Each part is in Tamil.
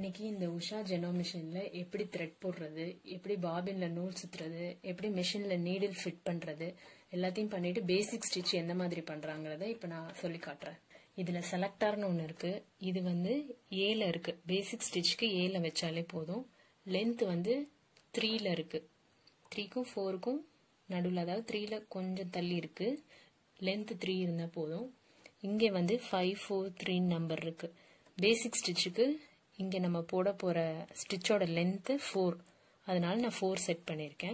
இன்னைக்கு இந்த உஷா ஜெனோ மிஷின்ல எப்படி த்ரெட் போடுறது எப்படி பாபின்ல நூல் சுத்துறது எப்படி மிஷின்ல நீடில் ஃபிட் பண்றது எல்லாத்தையும் பண்ணிட்டு பேசிக் ஸ்டிச் எந்த மாதிரி பண்றாங்கறத இப்ப நான் சொல்லி காட்டுறேன் இதுல செலக்டார்னு ஒன்று இருக்கு இது வந்து ஏல இருக்கு பேசிக் ஸ்டிச்க்கு ஏல வச்சாலே போதும் லென்த் வந்து த்ரீல இருக்கு த்ரீக்கும் ஃபோருக்கும் நடுவில் அதாவது த்ரீல கொஞ்சம் தள்ளி இருக்கு லென்த் த்ரீ இருந்தால் போதும் இங்கே வந்து ஃபைவ் ஃபோர் த்ரீ நம்பர் இருக்கு பேசிக் ஸ்டிச்சுக்கு இங்கே நம்ம போட போகிற ஸ்டிச்சோட லென்த்து ஃபோர் அதனால நான் ஃபோர் செட் பண்ணியிருக்கேன்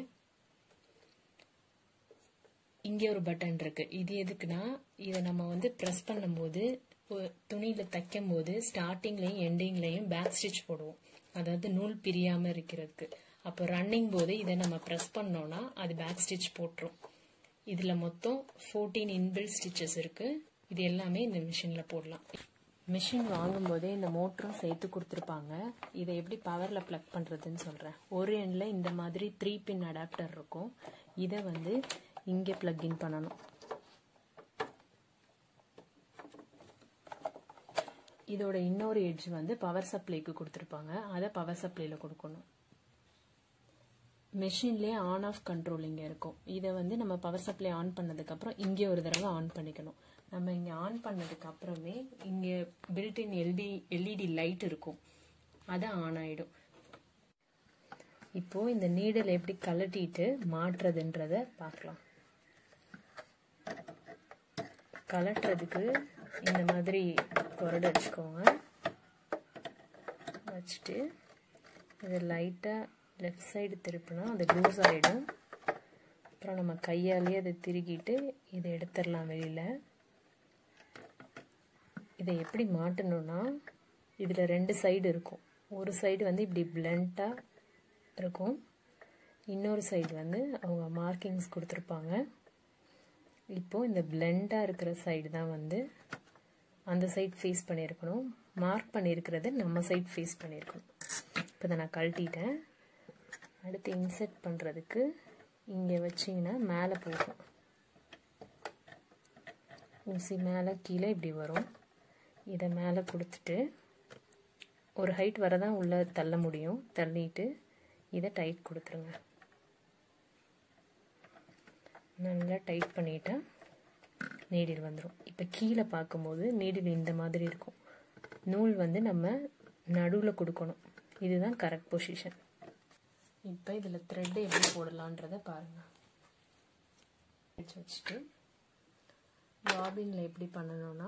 இங்கே ஒரு பட்டன் இருக்கு இது எதுக்குன்னா இதை நம்ம வந்து ப்ரெஸ் பண்ணும்போது துணியில் தைக்கும் போது ஸ்டார்டிங்லையும் எண்டிங்லையும் பேக் ஸ்டிச் போடுவோம் அதாவது நூல் பிரியாமல் இருக்கிறதுக்கு அப்போ ரன்னிங் போது இதை நம்ம ப்ரெஸ் பண்ணோம்னா அது பேக் ஸ்டிச் போட்டுரும் இதில் மொத்தம் ஃபோர்டீன் இன்பில் ஸ்டிச்சஸ் இருக்கு இது எல்லாமே இந்த மிஷினில் போடலாம் மிஷின் வாங்கும்போதே இந்த மோட்டரும் சேர்த்து கொடுத்துருப்பாங்க இதை எப்படி பவரில் ப்ளக் பண்ணுறதுன்னு சொல்கிறேன் ஒரு எண்டில் இந்த மாதிரி த்ரீ பின் அடாப்டர் இருக்கும் இதை வந்து இங்கே ப்ளக்இன் பண்ணணும் இதோட இன்னொரு எட்ஜ் வந்து பவர் சப்ளைக்கு கொடுத்துருப்பாங்க அதை பவர் சப்ளையில் கொடுக்கணும் மெஷின்லேயே ஆன் ஆஃப் கண்ட்ரோல் இங்கே இருக்கும் இதை வந்து நம்ம பவர் சப்ளை ஆன் பண்ணதுக்கப்புறம் இங்கே ஒரு தடவை ஆன் பண்ணிக்கணும் நம்ம இங்கே ஆன் பண்ணதுக்கு அப்புறமே இங்கே பில்டின் எல்டி எல்இடி லைட் இருக்கும் அது ஆன் ஆகிடும் இப்போ இந்த நீடல் எப்படி கலட்டிட்டு மாற்றுறதுன்றத பார்க்கலாம் கலட்டுறதுக்கு இந்த மாதிரி கொரடு வச்சுக்கோங்க வச்சுட்டு இதை லைட்டாக லெஃப்ட் சைடு திருப்பினா அது லூஸ் ஆகிடும் அப்புறம் நம்ம கையாலேயே அதை திருகிட்டு இதை எடுத்துடலாம் வெளியில் இதை எப்படி மாட்டணும்னா இதில் ரெண்டு சைடு இருக்கும் ஒரு சைடு வந்து இப்படி பிளண்ட்டாக இருக்கும் இன்னொரு சைடு வந்து அவங்க மார்க்கிங்ஸ் கொடுத்துருப்பாங்க இப்போது இந்த பிளெண்டாக இருக்கிற சைடு தான் வந்து அந்த சைட் ஃபேஸ் பண்ணியிருக்கணும் மார்க் பண்ணியிருக்கிறது நம்ம சைட் ஃபேஸ் பண்ணியிருக்கணும் இப்போ இதை நான் கழட்டிட்டேன் அடுத்து இன்செர்ட் பண்ணுறதுக்கு இங்கே வச்சிங்கன்னா மேலே போகும் ஊசி மேலே கீழே இப்படி வரும் இதை மேலே கொடுத்துட்டு ஒரு ஹைட் வர தான் உள்ளே தள்ள முடியும் தள்ளிட்டு இதை டைட் கொடுத்துருங்க நல்லா டைட் பண்ணிட்டா நீடில் வந்துடும் இப்போ கீழே பார்க்கும்போது நீடில் இந்த மாதிரி இருக்கும் நூல் வந்து நம்ம நடுவில் கொடுக்கணும் இதுதான் கரெக்ட் பொசிஷன் இப்போ இதில் த்ரெட்டு எப்படி போடலான்றதை பாருங்கள் வச்சு வச்சுட்டு பாபினில் எப்படி பண்ணணும்னா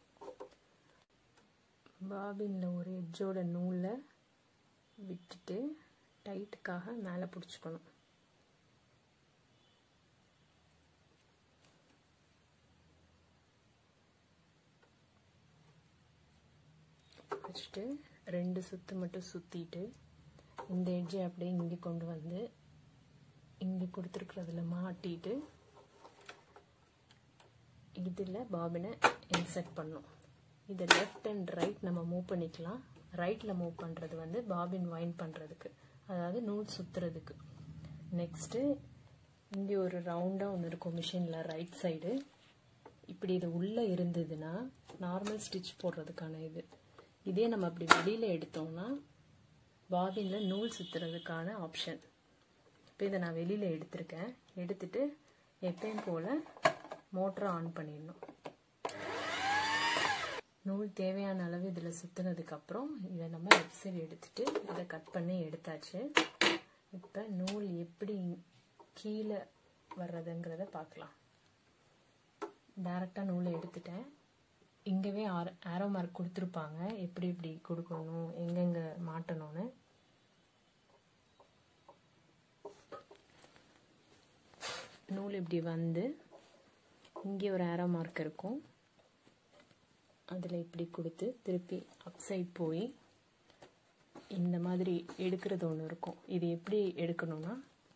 பாபினில் ஒரு எட்ஜோட நூலை விட்டுட்டு டைட்டுக்காக மேலே பிடிச்சிக்கணும் வச்சுட்டு ரெண்டு சுற்று மட்டும் சுற்றிட்டு இந்த எட்ஜை அப்படியே இங்கே கொண்டு வந்து இங்கே கொடுத்துருக்குறதுல மாட்டிட்டு இதில் பாபினை இன்செர்ட் பண்ணும் இதை லெஃப்ட் அண்ட் ரைட் நம்ம மூவ் பண்ணிக்கலாம் ரைட்டில் மூவ் பண்ணுறது வந்து பாபின் வைன் பண்ணுறதுக்கு அதாவது நூல் சுற்றுறதுக்கு நெக்ஸ்ட்டு இங்கே ஒரு ரவுண்டாக ஒன்று இருக்கும் மிஷினில் ரைட் சைடு இப்படி இது உள்ளே இருந்ததுன்னா நார்மல் ஸ்டிச் போடுறதுக்கான இது இதே நம்ம அப்படி வெளியில் எடுத்தோம்னா பாபினில் நூல் சுற்றுறதுக்கான ஆப்ஷன் இப்போ இதை நான் வெளியில் எடுத்திருக்கேன் எடுத்துட்டு எப்பயும் போல் மோட்டரை ஆன் பண்ணிடணும் நூல் தேவையான அளவு இதில் சுற்றினதுக்கப்புறம் இதை நம்ம லெஃப்ட் சைடு எடுத்துட்டு இதை கட் பண்ணி எடுத்தாச்சு இப்போ நூல் எப்படி கீழே வர்றதுங்கிறத பார்க்கலாம் டேரெக்டாக நூலை எடுத்துட்டேன் இங்கேவே ஆர் ஆரோ மார்க் கொடுத்துருப்பாங்க எப்படி எப்படி கொடுக்கணும் எங்கெங்கே மாட்டணும்னு நூல் இப்படி வந்து இங்கே ஒரு ஆரோ மார்க் இருக்கும் அதில் இப்படி கொடுத்து திருப்பி அப் சைட் போய் இந்த மாதிரி எடுக்கிறது ஒன்று இருக்கும் இது எப்படி எடுக்கணும்னா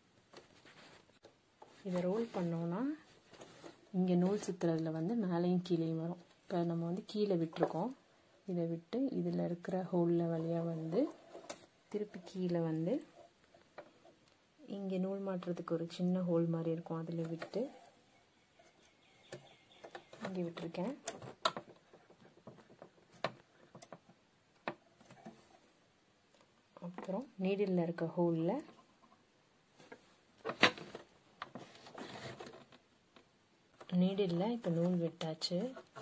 இதை ரோல் பண்ணோன்னா இங்கே நூல் சுற்றுறதுல வந்து மேலேயும் கீழேயும் வரும் இப்போ நம்ம வந்து கீழே விட்டுருக்கோம் இதை விட்டு இதில் இருக்கிற ஹோலில் வழியாக வந்து திருப்பி கீழே வந்து இங்கே நூல் மாட்டுறதுக்கு ஒரு சின்ன ஹோல் மாதிரி இருக்கும் அதில் விட்டு இங்கே விட்டுருக்கேன் அப்புறம் நீடிலில் இருக்க ஹோலில் நீடிலில் இப்போ நூல் விட்டாச்சு